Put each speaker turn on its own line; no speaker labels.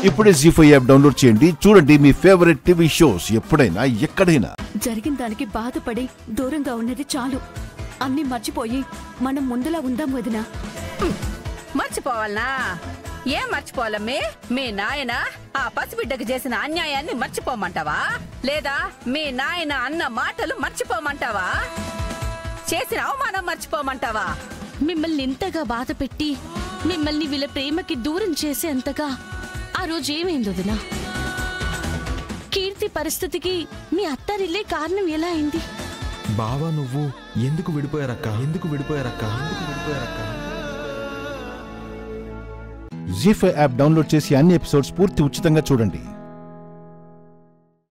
ఇప్పుడే G five app download చేయండి చూడండి మీ ఫేవరెట్ టీవీ షోస్ ఎప్పుడైనా ఎక్కడైనా
జరిగిన దానికి బాధపడి దూరంగా ఉన్నది చాలు అన్ని మర్చిపోయి మనం ముందులా ఉందాం వదినా
మర్చిపోవాలనా ఏం మర్చిపోవాలమ్మి మీ నాయన ఆ పసిబిడ్డకు చేసిన అన్యాయాన్ని మర్చిపోమంటావా లేదా మీ నాయన అన్న మాటలు మర్చిపోమంటావా చేసిన అవమానం మర్చిపోమంటావా
మిమ్మల్ని ఇంతగా బాధ పెట్టి మిమ్మల్ని వీళ్ళ ప్రేమకి దూరం చేసేంతగా ఆ రోజు ఏమైంది వదినా కీర్తి పరిస్థితికి మీ అత్తారిల్లే కారణం ఎలా అయింది
బావా నువ్వు ఎందుకు విడిపోయారక్క ఎందుకు విడిపోయారక్క ఎందుకు విడిపోయారక్క
జీ ఫైవ్ యాప్ డౌన్లోడ్ చేసి అన్ని ఎపిసోడ్స్ పూర్తి ఉచితంగా చూడండి